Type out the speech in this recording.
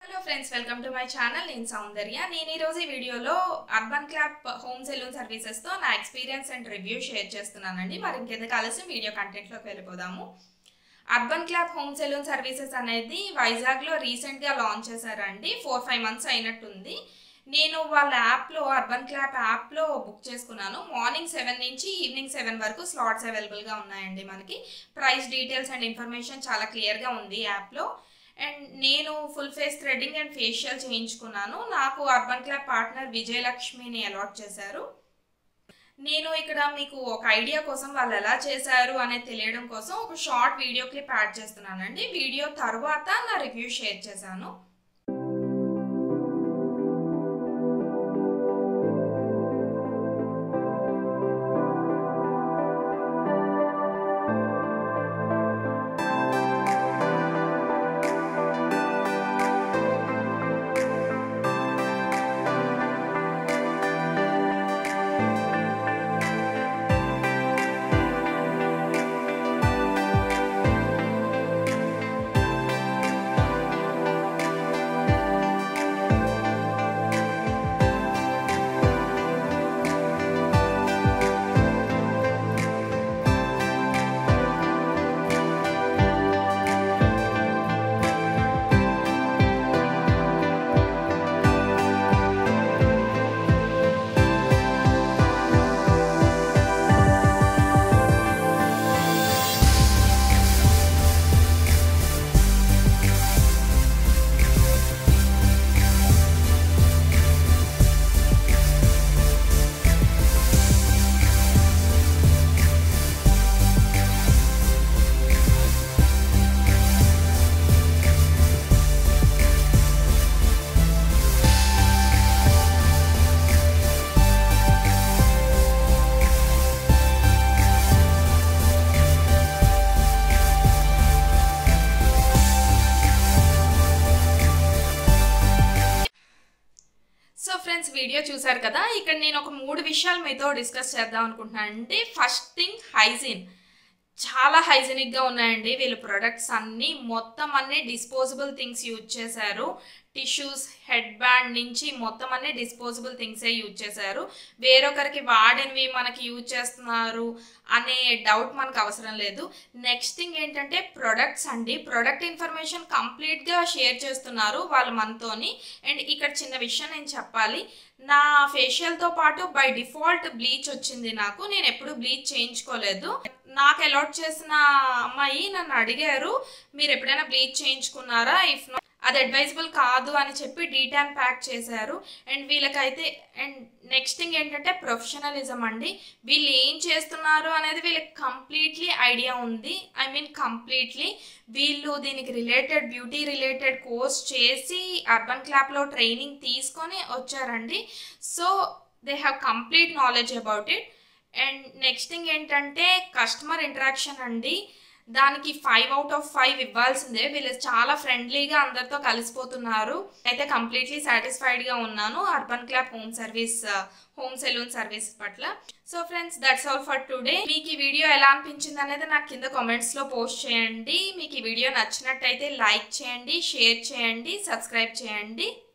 hello friends welcome to my channel నేను సౌందర్య నేను ఈరోజు ఈ వీడియోలో అర్బన్ క్లాప్ హోమ్ సెలూన్ సర్వీసెస్తో నా ఎక్స్పీరియన్స్ అండ్ రివ్యూ షేర్ చేస్తున్నానండి మరి ఇంకెందుకు ఆలస్యం వీడియో కంటెంట్లోకి వెళ్ళిపోదాము Urban Clap home salon services అనేది వైజాగ్లో రీసెంట్గా లాంచ్ చేశారండి ఫోర్ ఫైవ్ మంత్స్ అయినట్టుంది నేను వాళ్ళ యాప్లో అర్బన్ క్లాప్ యాప్లో బుక్ చేసుకున్నాను మార్నింగ్ సెవెన్ నుంచి ఈవినింగ్ సెవెన్ వరకు స్లాట్స్ అవైలబుల్గా ఉన్నాయండి మనకి ప్రైస్ డీటెయిల్స్ అండ్ ఇన్ఫర్మేషన్ చాలా క్లియర్గా ఉంది యాప్లో అండ్ నేను full face threading and facial చేయించుకున్నాను నాకు అర్బన్ క్లాబ్ పార్ట్నర్ విజయలక్ష్మిని అలాట్ చేశారు నేను ఇక్కడ మీకు ఒక ఐడియా కోసం వాళ్ళు ఎలా చేశారు అనేది తెలియడం కోసం ఒక షార్ట్ వీడియో క్లిప్ యాడ్ చేస్తున్నానండి వీడియో తర్వాత నా రివ్యూ షేర్ చేశాను సో ఫ్రెండ్స్ వీడియో చూసారు కదా ఇక్కడ నేను ఒక మూడు విషయాలు మీతో డిస్కస్ చేద్దాం అనుకుంటున్నాను అంటే ఫస్ట్ థింగ్ హైజీన్ చాలా హైజీనిక్గా ఉన్నాయండి వీళ్ళ ప్రొడక్ట్స్ అన్నీ మొత్తం అన్నీ డిస్పోజబుల్ థింగ్స్ యూజ్ చేశారు టిష్యూస్ హెడ్ బ్యాండ్ నుంచి మొత్తం అన్ని డిస్పోజబుల్ థింగ్సే యూజ్ చేశారు వేరొకరికి వాడినవి మనకి యూజ్ చేస్తున్నారు అనే డౌట్ మనకు అవసరం లేదు నెక్స్ట్ థింగ్ ఏంటంటే ప్రొడక్ట్స్ అండి ప్రొడక్ట్ ఇన్ఫర్మేషన్ కంప్లీట్గా షేర్ చేస్తున్నారు వాళ్ళు మనతోని అండ్ ఇక్కడ చిన్న విషయం నేను చెప్పాలి నా ఫేషియల్తో పాటు బై డిఫాల్ట్ బ్లీచ్ వచ్చింది నాకు నేను ఎప్పుడు బ్లీచ్ చేయించుకోలేదు నాకు అలాట్ చేసిన అమ్మాయి నన్ను అడిగారు మీరు ఎప్పుడైనా బ్లీచ్ చేయించుకున్నారా ఇఫ్ నాట్ అది అడ్వైజబుల్ కాదు అని చెప్పి డీటాన్ ప్యాక్ చేశారు అండ్ వీళ్ళకైతే అండ్ నెక్స్ట్ థింగ్ ఏంటంటే ప్రొఫెషనలిజం అండి వీళ్ళు ఏం చేస్తున్నారు అనేది వీళ్ళకి కంప్లీట్లీ ఐడియా ఉంది ఐ మీన్ కంప్లీట్లీ వీళ్ళు దీనికి రిలేటెడ్ బ్యూటీ రిలేటెడ్ కోర్స్ చేసి అర్బన్ క్లాప్లో ట్రైనింగ్ తీసుకొని వచ్చారండి so they have complete knowledge about it and next thing ఏంటంటే కస్టమర్ ఇంటరాక్షన్ అండి దానికి ఫైవ్ అవుట్ ఆఫ్ ఫైవ్ ఇవ్వాల్సిందే వీళ్ళు చాలా ఫ్రెండ్లీగా అందరితో కలిసిపోతున్నారు అయితే కంప్లీట్లీ సాటిస్ఫైడ్గా ఉన్నాను Urban Clap home service home salon service పట్ల so friends that's all for today మీకు ఈ వీడియో ఎలా అనిపించింది అనేది నాకు కింద కామెంట్స్లో పోస్ట్ చేయండి మీకు ఈ వీడియో నచ్చినట్టయితే లైక్ చేయండి షేర్ చేయండి సబ్స్క్రైబ్ చేయండి